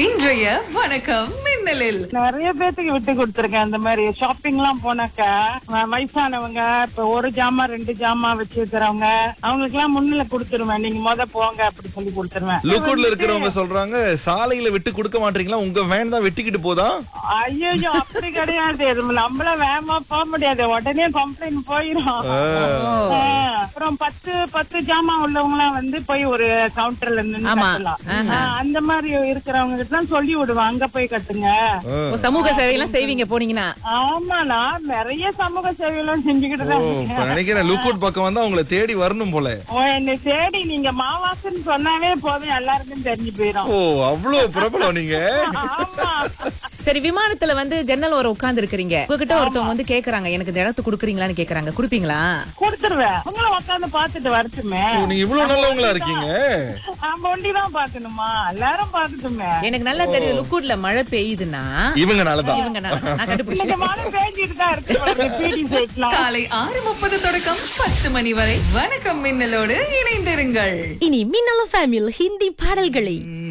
இன்றைய வணக்கம் மின்னலில் நிறைய பேத்துக்கு விட்டு கொடுத்துருக்கேன் இந்த மாதிரி ஷாப்பிங் எல்லாம் போனாக்கா வ- வயசானவங்க இப்ப ஒரு ஜாமா ரெண்டு ஜாமா வச்சிருக்கிறவங்க அவங்களுக்கு எல்லாம் முன்னில கொடுத்துருவேன் நீங்க முத போங்க அப்படி சொல்லி கொடுத்துருவேன் லுக்கூட்ல இருக்கிறவங்க சொல்றாங்க சாலையில விட்டு கொடுக்க மாட்டீங்களா உங்க வேன் தான் வெட்டிக்கிட்டு போதா ஐயோ அப்படி கிடையாது இது நம்மள வேகமா போக முடியாது உடனே கம்ப்ளைண்ட் போயிரும் ஆ, அப்புறம் பத்து பத்து ஜாமா உள்ளவங்க எல்லாம் வந்து போய் ஒரு கவுண்டர்ல நின்னு ஆமா. கட்டலாம் ஆ, அந்த மாதிரி இருக்கிறவங்க கிட்ட எல்லாம் சொல்லி விடுவேன் அங்க போய் கட்டுங்க ஓ, சமூக சேவையெல்லாம் செய்வீங்க போனீங்கன்னா ஆமா நான் நிறைய சமூக சேவை எல்லாம் செஞ்சுக்கிட்டு ஓ தான் இப்ப இருக்கேன். நினைக்கிறேன் லுக்கூட் பக்கம் வந்தா உங்களை தேடி வரணும் போல ஓ, என்னை தேடி நீங்க மாவாசன்னு சொன்னாவே போதும் எல்லாருக்கும் தெரிஞ்சு போயிடும் ஓ அவ்வளவு பிரபலம் நீங்க ஆமா சரி விமானத்துல வந்து ஜன்னல் ஓரம் உட்கார்ந்து இருக்கிறீங்க உங்ககிட்ட ஒருத்தவங்க வந்து கேக்குறாங்க எனக்கு இந்த இடத்து குடுக்குறீங்களான்னு கேக்குறாங்க குடுப்பீங்களா கொடுத்துருவேன் உங்களும் உட்காந்து பாத்துட்டு வரட்டுமே ஓ, நீங்க இவ்வளவு நல்லவங்களா இருக்கீங்க நம்ம ஒண்டிதான் பாக்கணுமா எல்லாரும் பாக்கட்டுமே எனக்கு நல்லா தெரியும் லுக்கூட்ல மழை பெய்யுதுன்னா இவங்கனாலதான் இவங்க நான் நான் இன்னைக்கு கண்டுபிடிச்சேன் மழை பேஞ்சிட்டு தான் இருக்கு பீடி சைட்லாம் காலை ஆறு முப்பது தொடக்கம் பத்து மணி வரை வணக்கம் மின்னலோடு இணைந்திருங்கள் இனி மின்னல் ஃபேமில் ஹிந்தி பாடல்களை